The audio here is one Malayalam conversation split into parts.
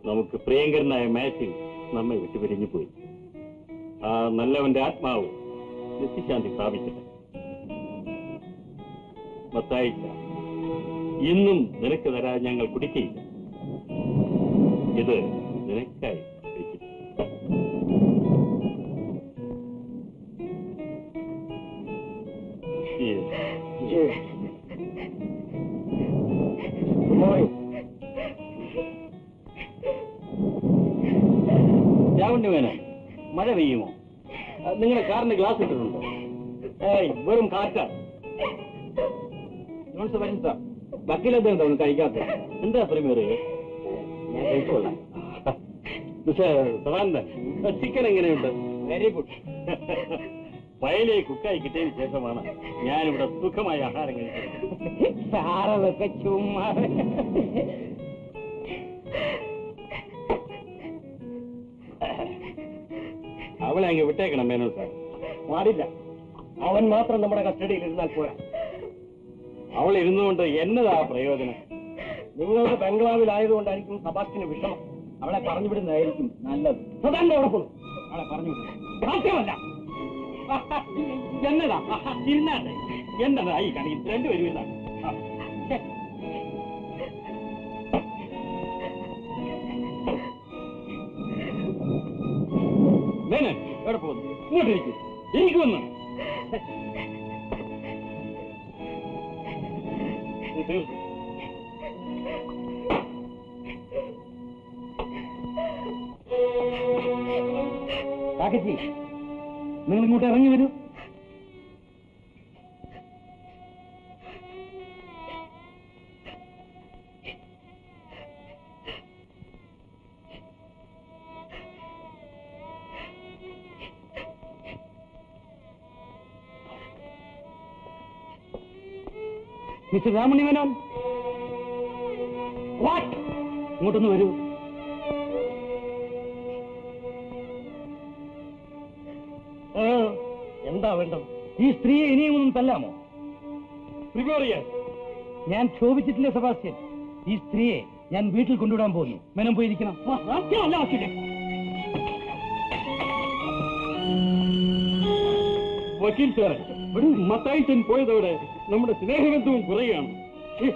നമുക്ക് പ്രിയങ്കരനായ മാത്യു നമ്മെ വിട്ടു പിരിഞ്ഞു പോയി ആ നല്ലവന്റെ ആത്മാവ് നിത്യശാന്തി പ്രാപിക്കട്ടെ മത്തായിച്ച ഇന്നും നിനക്ക് തരാൻ ഞങ്ങൾ കുടിക്കയില്ല ഇത് നിനക്കായി ഇരിക്കുന്നു. Yes. രാവണ്ടി മേന മഴ പെയ്യുമോ ആ, നിങ്ങളുടെ കാറിന് ഗ്ലാസ് ഇട്ടിട്ടുണ്ടോ ഏയ് വെറും കാറ്റാണ് ജോൺസ് വരും സാർ വക്കീലെന്താ ഒന്ന് കഴിക്കാത്ത എന്താ പ്രീമിയർ ഞാൻ കഴിച്ചോളാം പക്ഷേ സദാനന്ദൻ ചിക്കൻ എങ്ങനെയുണ്ട് വെരി ഗുഡ് വയലെ കുക്കായി കിട്ടിയതിന് ശേഷമാണ് ഞാനിവിടെ സുഖമായ ആഹാരം കഴിക്കുന്നത് സാറതൊക്കെ ചുമ്മാ അവളെ അങ്ങ് വിട്ടേക്കണം മേനോ സാർ പാടില്ല അവൻ മാത്രം നമ്മുടെ കസ്റ്റഡിയിൽ ഇരുന്നാൽ പോരാ അവൾ ഇരുന്നുകൊണ്ട് എന്നതാ പ്രയോജനം നിങ്ങളുടെ ബംഗ്ലാവിലായതുകൊണ്ടായിരിക്കും സബാസ്റ്റിന് വിഷമം അവളെ പറഞ്ഞു വിടുന്നതായിരിക്കും നല്ലത് സദാന്റെ അവിടെ പോകും അവളെ പറഞ്ഞു വിടും സാധ്യമല്ല എന്നതാ ഇരുന്നാട്ടെ എന്നതാ ഈ കണി രണ്ടുപേരും ഇരുന്നാണ് ആ, ഛെ. മേനൻ എവിടെ പോകുന്നു ഇങ്ങോട്ട് ഇരിക്കും ഇരിക്കുമെന്ന് തീർന്നു കാക്കച്ചി നിങ്ങൾ ഇങ്ങോട്ട് ഇറങ്ങി വരൂ മിസ്റ്റർ രാമണി മേനോൻ വാട്ട് ഇങ്ങോട്ടൊന്ന് വരൂ ആ, എന്താ വേണ്ടത് ഈ സ്ത്രീയെ ഇനിയും ഒന്നും തല്ലാമോ പ്രിഗോറിയസ് ഞാൻ ക്ഷോഭിച്ചിട്ടില്ല സെബാസ്റ്റ്യൻ ഈ സ്ത്രീയെ ഞാൻ വീട്ടിൽ കൊണ്ടുവിടാൻ പോകുന്നു മെനം പോയിരിക്കണം സത്യമല്ല വക്കീലെ വക്കീൽ സാറേ ഒരു മത്തായിച്ചൻ പോയതോടെ നമ്മുടെ സ്നേഹബന്ധവും കുറയുകയാണ് ഛെ,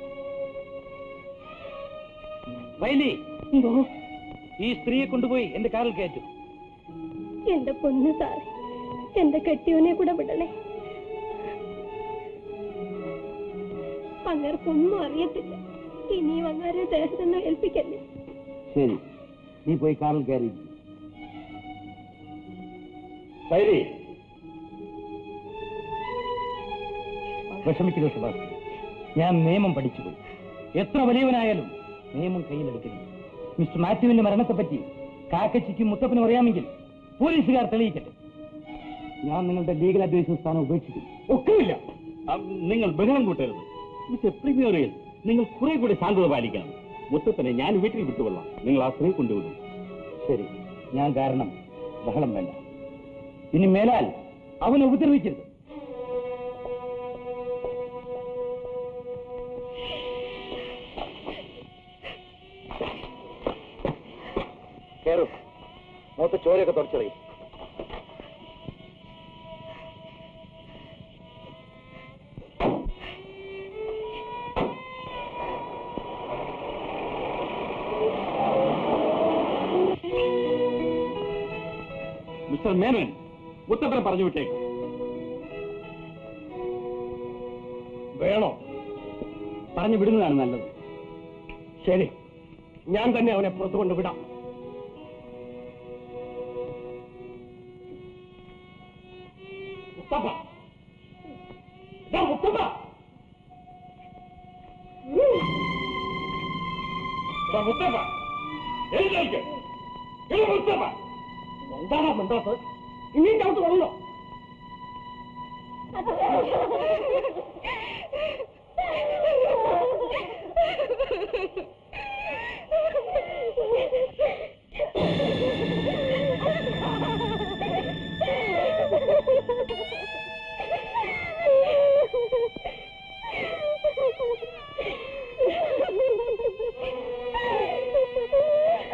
വൈലി ഈ സ്ത്രീയെ കൊണ്ടുപോയി എന്റെ കാറിൽ കയറ്റു എന്റെ പൊന്നു സാറേ എന്റെ കെട്ടിയോനെ കൂടെ വിടണേ അങ്ങർക്കൊന്നും അറിയത്തില്ല ഇനിയും അങ്ങാരെ ദേഹത്തൊന്നും ഏൽപ്പിക്കല്ലേ ശരി നീ പോയി കാറിൽ കയറി വൈരി വിഷമിക്കരുത് സെബാസ്റ്റ്യൻ ഞാൻ നിയമം പഠിച്ചുപോയി എത്ര വലിയവനായാലും നിയമം കയ്യിലെടുക്കരുത് മിസ്റ്റർ മാത്യുവിന്റെ മരണത്തെപ്പറ്റി കാക്കച്ചിക്കും മുത്തപ്പനും അറിയാമെങ്കിൽ പോലീസുകാർ തെളിയിക്കട്ടെ ഞാൻ നിങ്ങളുടെ ലീഗൽ അഡ്വൈസർ സ്ഥാനം ഉപേക്ഷിക്കും ഒക്കെയില്ല ആ, നിങ്ങൾ ബഹളം കൂട്ടരുത് മിസ്റ്റർ പ്രിമിയോറിയൽ നിങ്ങൾ കുറെ കൂടി ശാന്തത പാലിക്കണം മുത്തപ്പനെ ഞാൻ വീട്ടിൽ വിട്ടുകൊള്ളാം നിങ്ങൾ ആ സ്ത്രീ കൊണ്ടുവിടും ശരി ഞാൻ കാരണം ബഹളം വേണ്ട ഇനി മേലാൽ അവനെ ഉപദ്രവിക്കരുത് കയറും മുഖത്ത് ചോരയൊക്കെ തുടച്ചറിയും മിസ്റ്റർ മേനൻ മുത്തപ്പനെ പറഞ്ഞു വിട്ടേക്ക് വേണോ പറഞ്ഞു വിടുന്നതാണ് നല്ലത് ശരി ഞാൻ തന്നെ അവനെ പുറത്തു കൊണ്ട് വിടാം മുത്തപ്പ ദാ മുത്തപ്പ ദാ മുത്തപ്പ എഴുന്നേൽക്ക് എഴു മുത്തപ്പ എന്താണ് മിണ്ടാത്തത് ഇനിയും ചവിട്ട് കൊള്ളോ Thank you.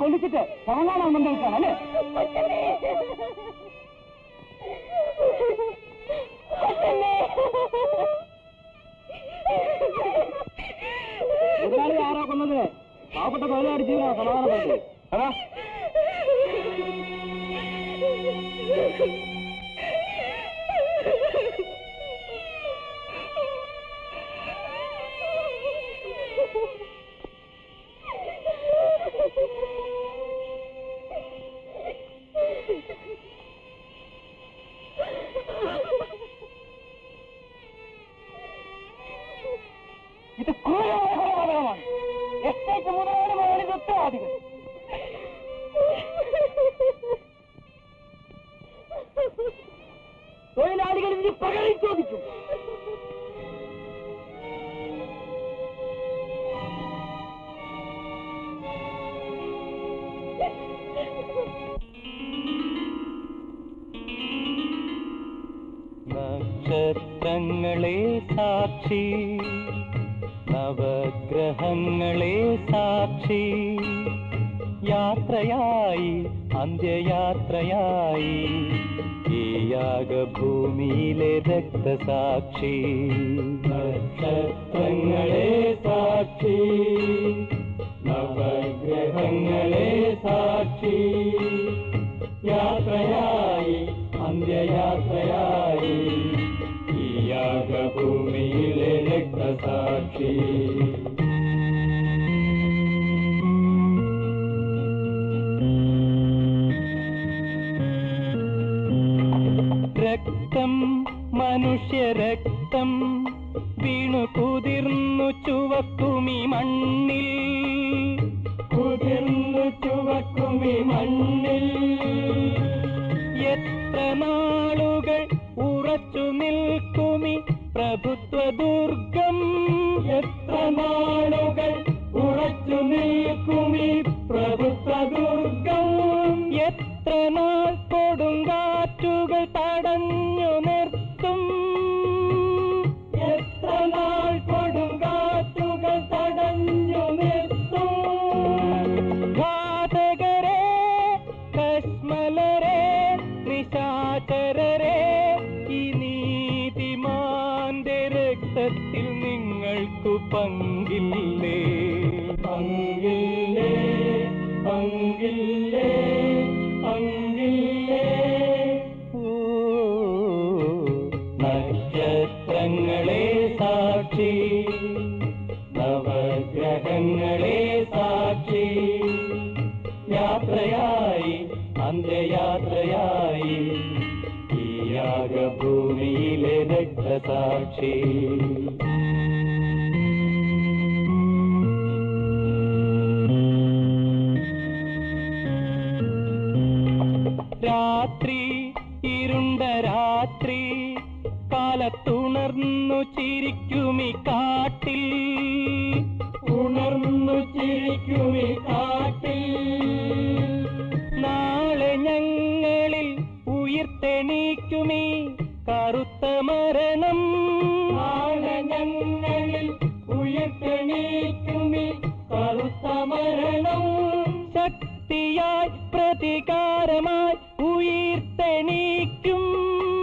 കൊല്ലിച്ചിട്ട് താങ്ങാനാണ് കൊണ്ടുവെക്കാണ് അല്ലേ മുതലാളി ആരാ കൊന്നത് പാവപ്പെട്ട തൊഴിലാളി ജീവനാ സമാധാനപ്പെട്ടത് അതാ ഇത് ക്രൂരമായ കൊലപാതകമാണ് എസ്റ്റേറ്റ് മുതലാളി മുതലാളി ഉത്തരവാദികൾ തൊഴിലാളികൾ ഇതിന് പകരം ചോദിക്കും നക്ഷത്രങ്ങളെ സാക്ഷി നവഗ്രഹങ്ങളെ സാക്ഷി യാത്രയായി അന്ത്യയാത്രയായി ഈ യാഗഭൂമിയിലെ രക്തസാക്ഷി നക്ഷത്രങ്ങളെ സാക്ഷി നവഗ്രഹങ്ങളെ സാക്ഷി യാത്രയായി അന്ത്യയാത്രയായി ഈ യാഗഭൂമിയിലെ രക്തസാക്ഷി രക്തം മനുഷ്യരക്തം വീണു കുതിർന്നു ചുവക്കുമി മണ്ണിൽ കുതിർന്നു ചുവക്കുമി മണ്ണിൽ എത്ര നാളുകൾ ഉറച്ചു നിൽക്കുമി പ്രഭുത്വ ദുർഗം എത്ര നാളുകൾ ഉറച്ചു നിൽക്കുമി പ്രഭുത്വ ദുർഗം എത്ര നാൾ കൊടുങ്കാറ്റുകൾ തടഞ്ഞു നിർത്തും എത്ര നാൾ കൊടുങ്കാറ്റുകൾ തടഞ്ഞു നിർത്തും ഘാതകരെ കശ്മലരെ നിശാചരരെ ഈ നീതിമാന്റെ രക്തത്തിൽ നിങ്ങൾക്കു പങ്കില്ലേ പങ്കില്ലേ പങ്കില്ലേ പങ്കില്ലേ ഓ നക്ഷത്രങ്ങളെ സാക്ഷി നവഗ്രഹങ്ങളെ സാക്ഷി യാത്രയായി അന്ത്യയാത്രയായി ഈ യാഗഭൂമിയിലെ രക്തസാക്ഷി രാത്രി ഇരുണ്ട രാത്രി കാലത്തുണർന്നു ചിരിക്കുമി കാട്ടിൽ ഉണർന്നു ചിരിക്കുമി കാട്ടിൽ നാളെ ഞങ്ങളിൽ ഉയർത്തെണീക്കുമീ കറുത്ത മരണം നാളെ ഞങ്ങളിൽ ഉയർത്തെണീക്കുമി കറുത്ത മരണം ശക്തിയായി പ്രതികാരമായി ഉയർത്തെണീക്കും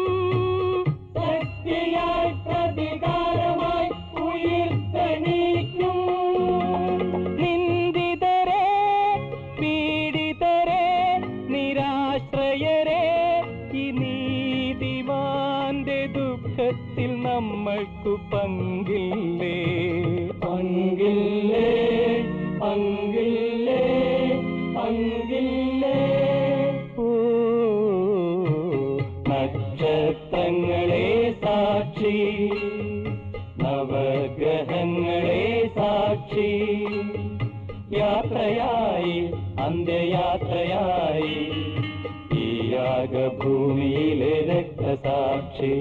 ശക്തിയായി പ്രതികാരമായി ഉയർത്തെണീക്കും നിന്ദിതരെ പീഡിതരെ നിരാശ്രയരെ ഈ നീതിമാന്റെ ദുഃഖത്തിൽ നമ്മൾക്കു പങ്കില്ലേ പങ്കില്ലേ പങ്കില്ലേ പങ്കില്ലേ ഓ നക്ഷത്രങ്ങളെ സാക്ഷി നവഗ്രഹങ്ങളെ സാക്ഷി യാത്രയായി അന്ത്യയാത്രയായി ഈ യാഗഭൂമിയിലെ രക്തസാക്ഷി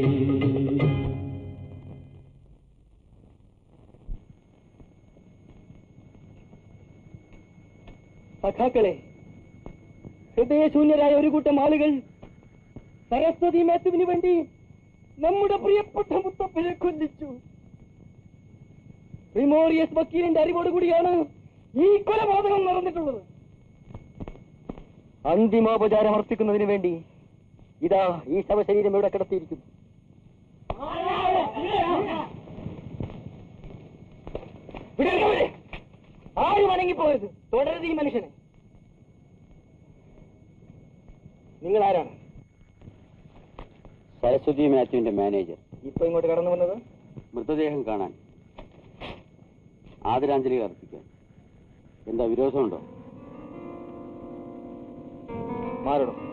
സഖാക്കളെ ഹൃദയശൂന്യരായ ഒരു കൂട്ടം ആളുകൾ സരസ്വതി മേത്തുവിന് വേണ്ടി നമ്മുടെ പ്രിയപ്പെട്ട മുത്തപ്പനെ കൊല്ലിച്ചു പ്രിമോറിയസ് വക്കീലിന്റെ അറിവോട് കൂടിയാണ് ഈ കൊലപാതകം നടന്നിട്ടുള്ളത് അന്തിമോപചാരം അർപ്പിക്കുന്നതിന് വേണ്ടി ഇതാ ഈ ശവശരീരം ഇവിടെ കിടത്തിയിരിക്കുന്നു ആരും അണങ്ങിപ്പോയത് തുടരുത് ഈ മനുഷ്യനെ നിങ്ങൾ ആരാണ് സരസ്വതി മാത്യുവിന്റെ മാനേജർ ഇപ്പൊ ഇങ്ങോട്ട് കടന്നു വന്നത് മൃതദേഹം കാണാൻ ആദരാഞ്ജലി അർപ്പിക്കാൻ എന്താ വിരോധമുണ്ടോ മാറണം